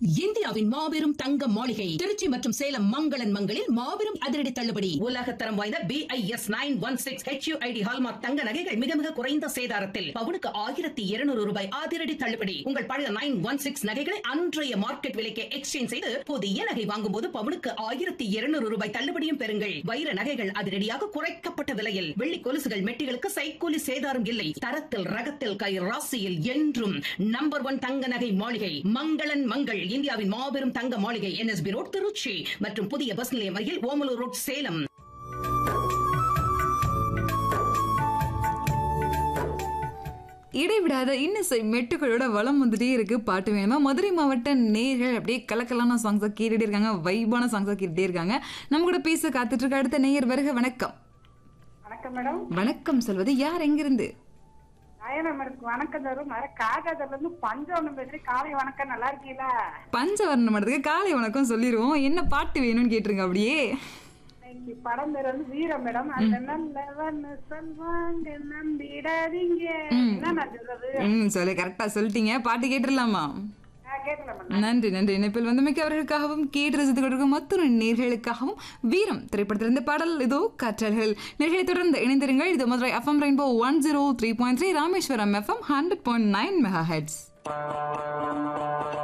இந்தியாவின் மாபெரும் தங்க மாளிகை திருச்சி மற்றும் சேலம் மங்களன் மங்களில் மாபெரும் அதிரடி தள்ளுபடி உலக தரம் வாய்ந்த B I S nine one six HUID hallmark தங்க நகைகள் மிக மிக குறைந்த சேதாரத்தில் பவுனுக்கு ஆயிரத்தி இருநூறு ரூபாய் அதிரடி தள்ளுபடி உங்கள் பழைய நைன் ஒன் சிக்ஸ் நகைகளை அன்றைய மார்க்கெட் விலைக்கு எக்ஸ்சேஞ்ச் செய்து புதிய நகை வாங்கும் போது பவுனுக்கு ஆயிரத்தி இருநூறு ரூபாய் தள்ளுபடியும் பெறுங்கள் வைர நகைகள் அதிரடியாக குறைக்கப்பட்ட விலையில் வெள்ளி கொலுசுகள் மெட்டிகளுக்கு சைக்கூலி சேதாரம் இல்லை தரத்தில் ரகத்தில் கை ராசியில் என்றும் நம்பர் ஒன் தங்க நகை மாளிகை மங்களன் மங்கள் இந்தியாவின் மாபெரும் தங்க மாளிகை என்எஸ்பி ரோட் திருச்சி மற்றும் புதிய பஸ் நிலையம் அருகில் ஓமலூர் ரோட் சேலம் இடைவிடாத இன்னிசை மெட்டுகளோட வளம் வந்துட்டே இருக்கு பாட்டு வேணுமா மதுரை மாவட்ட நேர்கள் அப்படியே கலக்கலான சாங்ஸை கேட்டுட்டே இருக்காங்க வைபான சாங்ஸை கேட்டுட்டே இருக்காங்க நம்ம கூட பேச காத்துட்டு இருக்க அடுத்த நேயர் வருக வணக்கம் வணக்கம் மேடம் வணக்கம் சொல்வது யார் எங்கிருந்து நாயனா மேடம் வணக்கம் தரும் வர காகாதர்ல இருந்து பஞ்சவனம் பேசுறேன் காலை வணக்கம் நல்லா இருக்கீங்களா பஞ்சவர்ணம் மடத்துக்கு காலை வணக்கம் சொல்லிடுவோம் என்ன பாட்டு வேணும்னு கேட்டுருங்க அப்படியே இன்னைக்கு படம் பேர் வந்து வீரம் மேடம் அந்த நல்லவன் சொல்வாங்க நம்பிடாதீங்க என்ன நான் சொல்றது ம் சொல்லு கரெக்டா சொல்லிட்டீங்க பாட்டு கேட்டுடலாமா நான் கேட்கல மேடம் நன்றி நன்றி இணைப்பில் வந்தமைக்கு அவர்களுக்காகவும் கேட்டு ரசித்துக் கொண்டிருக்கும் மற்றொரு நேர்களுக்காகவும் வீரம் திரைப்படத்திலிருந்து பாடல் இதோ கற்றல்கள் நேர்களை தொடர்ந்து இணைந்திருங்கள் இது Madurai FM Rainbow one zero three point three Rameswaram FM hundred point nine mega heads